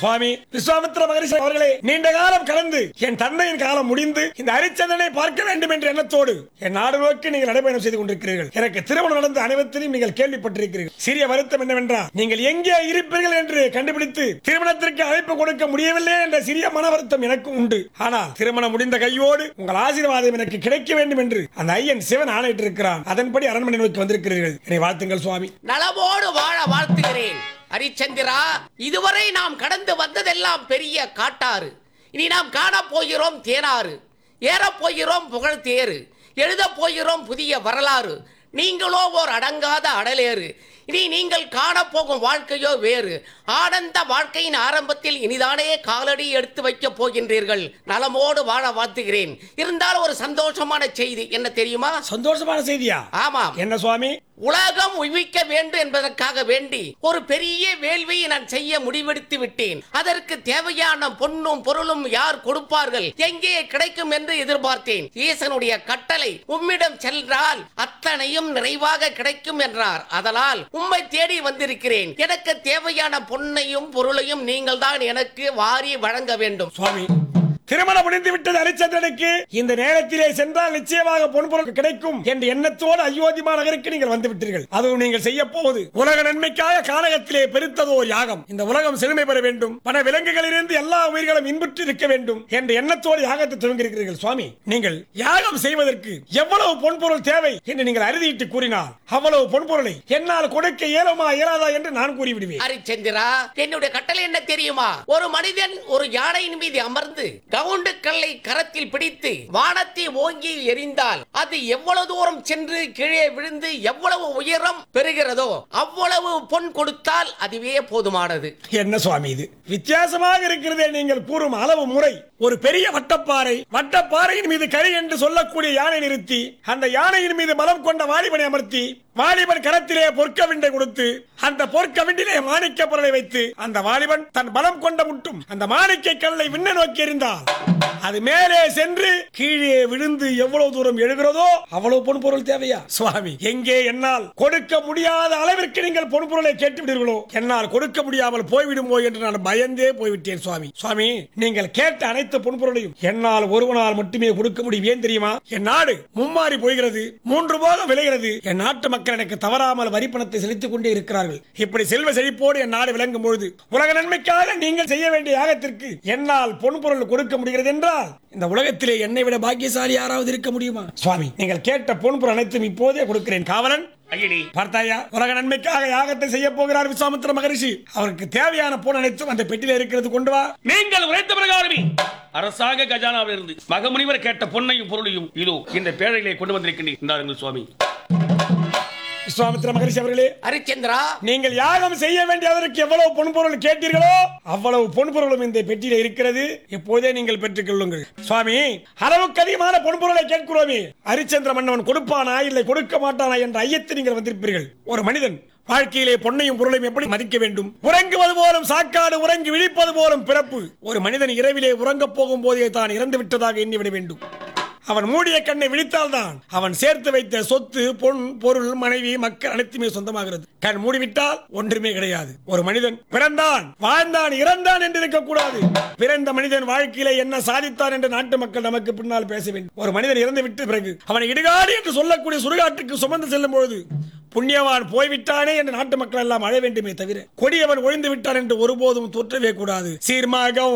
சுவாமி விஸ்வாமித்ர மகரிஷி அவர்களே நீண்ட காலம் கடந்து என் தந்தையின் காலம் முடிந்து இந்த ஹரிச்சந்திரனை பார்க்க வேண்டும் என்ற எண்ணத்தோடு என் நாடு நோக்கி நீங்கள் நடைபயணம் செய்து கொண்டிருக்கிறீர்கள் எனக்கு திருமணம் நடந்த அனைவத்திலும் நீங்கள் கேள்விப்பட்டிருக்கிறீர்கள் சிறிய வருத்தம் என்னவென்றால் நீங்கள் எங்கே இருப்பீர்கள் என்று கண்டுபிடித்து திருமணத்திற்கு அழைப்பு கொடுக்க முடியவில்லை என்ற சிறிய மன வருத்தம் எனக்கு உண்டு ஆனால் திருமணம் முடிந்த கையோடு உங்கள் ஆசீர்வாதம் எனக்கு கிடைக்க வேண்டும் என்று அந்த ஐயன் சிவன் ஆணையிட்டிருக்கிறான் அதன்படி அரண்மனை நோக்கி வந்திருக்கிறீர்கள் என்னை வாழ்த்துங்கள் சுவாமி நலமோடு வாழ வாழ்த்துகிறேன் ஹரிச்சந்திரா இதுவரை நாம் கடந்து வந்ததெல்லாம் பெரிய காட்டாறு இனி நாம் காணப் போகிறோம் தேனாறு ஏறப் போகிறோம் புகழ் தேரு எழுதப் போகிறோம் புதிய வரலாறு நீங்களோ ஓர் அடங்காத அடலேறு இனி நீங்கள் காணப்போகும் வாழ்க்கையோ வேறு ஆனந்த வாழ்க்கையின் ஆரம்பத்தில் இனிதானே காலடி எடுத்து வைக்கப் போகின்றீர்கள் நலமோடு வாழ வாழ்த்துகிறேன் இருந்தாலும் ஒரு சந்தோஷமான செய்தி என்ன தெரியுமா சந்தோஷமான செய்தியா ஆமாம் என்ன சுவாமி உலகம் உய்விக்க வேண்டும் என்பதற்காக வேண்டி ஒரு பெரிய வேள்வியை நான் செய்ய முடிவெடுத்து விட்டேன் அதற்கு தேவையான பொன்னும் பொருளும் யார் கொடுப்பார்கள் எங்கே கிடைக்கும் என்று எதிர்பார்த்தேன் ஈசனுடைய கட்டளை உம்மிடம் சென்றால் அத்தனையும் நிறைவாக கிடைக்கும் என்றார் அதனால் உம்மை தேடி வந்திருக்கிறேன் எனக்கு தேவையான பொன்னையும் பொருளையும் நீங்கள் தான் எனக்கு வாரி வழங்க வேண்டும் சுவாமி திருமணம் முடிந்து விட்டது ஹரிச்சந்திரனுக்கு இந்த நேரத்திலே சென்றால் நிச்சயமாக பொன்பொருள் கிடைக்கும் என்ற எண்ணத்தோடு அயோத்தி மாநகருக்கு நீங்கள் வந்து விட்டீர்கள் அதுவும் நீங்கள் செய்ய போவது உலக நன்மைக்காக கானகத்திலே பெருத்ததோ யாகம் இந்த உலகம் செழுமை பெற வேண்டும் பல விலங்குகளிலிருந்து எல்லா உயிர்களும் இன்புற்று இருக்க வேண்டும் என்ற எண்ணத்தோடு யாகத்தை துவங்கியிருக்கிறீர்கள் சுவாமி நீங்கள் யாகம் செய்வதற்கு எவ்வளவு பொன்பொருள் தேவை என்று நீங்கள் அறுதியிட்டு கூறினால் அவ்வளவு பொன்பொருளை என்னால் கொடுக்க இயலுமா இயலாதா என்று நான் கூறிவிடுவேன் ஹரிச்சந்திரா என்னுடைய கட்டளை என்ன தெரியுமா ஒரு மனிதன் ஒரு யானையின் மீது அமர்ந்து கவுண்டு கல்லை கரத்தில் பிடித்து வானத்தை ஓங்கி எறிந்தால் அது எவ்வளவு தூரம் சென்று கீழே விழுந்து எவ்வளவு உயரம் பெறுகிறதோ அவ்வளவு பொன் கொடுத்தால் அதுவே போதுமானது என்ன சுவாமி இது வித்தியாசமாக இருக்கிறதே நீங்கள் கூறும் அளவு முறை ஒரு பெரிய வட்டப்பாறை வட்டப்பாறையின் மீது கரி என்று சொல்லக்கூடிய யானை நிறுத்தி அந்த யானையின் மீது பலம் கொண்ட வாலிபனை அமர்த்தி வாலிபன் கரத்திலே பொற்கவிண்டை கொடுத்து அந்த பொற்கவிண்டிலே மாணிக்க பொருளை வைத்து அந்த வாலிபன் தன் பலம் கொண்ட முட்டும் அந்த மாணிக்க கல்லை விண்ண நோக்கி எறிந்தார் அது மேலே சென்று கீழே விழுந்து எவ்வளவு தூரம் எழுகிறதோ அவ்வளவு பொன் பொருள் தேவையா சுவாமி எங்கே என்னால் கொடுக்க முடியாத அளவிற்கு நீங்கள் பொன் பொருளை கேட்டு விடுவீர்களோ என்னால் கொடுக்க முடியாமல் போய்விடுமோ என்று நான் பயந்தே போய்விட்டேன் சுவாமி சுவாமி நீங்கள் கேட்ட அனைத்து பொன் பொருளையும் என்னால் ஒருவனால் மட்டுமே கொடுக்க முடியும் ஏன் தெரியுமா என் நாடு மும்மாறி போகிறது மூன்று போகம் விளைகிறது என் நாட்டு மக்கள் எனக்கு தவறாமல் வரி பணத்தை செலுத்திக் கொண்டே இருக்கிறார்கள் இப்படி செல்வ செழிப்போடு என் நாடு விளங்கும் பொழுது உலக நன்மைக்காக நீங்கள் செய்ய வேண்டிய யாகத்திற்கு என்னால் பொன் பொருள் கொடுக்க முடிகிறது என்றால் இந்த உலகத்திலே என்னை விட பாக்கியசாலி யாராவது இருக்க முடியுமா சுவாமி நீங்கள் கேட்ட பொன் பொருள் அனைத்தும் இப்போதே கொடுக்கிறேன் காவலன் ஐயனே பார்த்தாயா உலக நன்மைக்காக யாகத்தை செய்ய போகிறார் விஸ்வாமித்திர மகரிஷி அவருக்கு தேவையான பொன் அனைத்தும் அந்த பெட்டியில இருக்கிறது கொண்டு வா நீங்கள் உரைத்த பிரகாரமே அரசாங்க கஜானாவிலிருந்து மகமுனிவர் கேட்ட பொன்னையும் பொருளையும் இதோ இந்த பேழையிலே கொண்டு வந்திருக்கின்றேன் இந்தாருங்கள் சுவாமி விஸ்வாமித்திர மகரிஷி அவர்களே ஹரிச்சந்திரா நீங்கள் யாகம் செய்ய வேண்டியதற்கு எவ்வளவு பொன்பொருள் கேட்டீர்களோ அவ்வளவு பொன்பொருளும் இந்த பெட்டியில இருக்கிறது இப்போதே நீங்கள் பெற்றுக் கொள்ளுங்கள் சுவாமி அளவுக்கு அதிகமான பொன்பொருளை கேட்கிறோமே ஹரிச்சந்திர மன்னவன் கொடுப்பானா இல்லை கொடுக்க மாட்டானா என்ற ஐயத்தை நீங்கள் வந்திருப்பீர்கள் ஒரு மனிதன் வாழ்க்கையிலே பொன்னையும் பொருளையும் எப்படி மதிக்க வேண்டும் உறங்குவது போலும் சாக்காடு உறங்கி விழிப்பது போலும் பிறப்பு ஒரு மனிதன் இரவிலே உறங்கப் போகும் போதே தான் இறந்து விட்டதாக எண்ணிவிட வேண்டும் அவன் மூடிய கண்ணை விழித்தால்தான் அவன் சேர்த்து வைத்த சொத்து பொன் பொருள் மனைவி மக்கள் அனைத்துமே சொந்தமாகிறது கண் மூடிவிட்டால் ஒன்றுமே கிடையாது ஒரு மனிதன் பிறந்தான் வாழ்ந்தான் இறந்தான் என்று இருக்கக்கூடாது பிறந்த மனிதன் வாழ்க்கையில என்ன சாதித்தான் என்று நாட்டு மக்கள் நமக்கு பின்னால் பேச வேண்டும் ஒரு மனிதன் இறந்து விட்ட பிறகு அவனை இடுகாடு என்று சொல்லக்கூடிய சுடுகாட்டுக்கு சுமந்து செல்லும் பொழுது புண்ணியவான் போய்விட்டானே என்று நாட்டு மக்கள் எல்லாம் அழ வேண்டுமே தவிர கொடியவன் ஒழிந்து விட்டான் என்று ஒருபோதும் தோற்றவே கூடாது சீர்மாக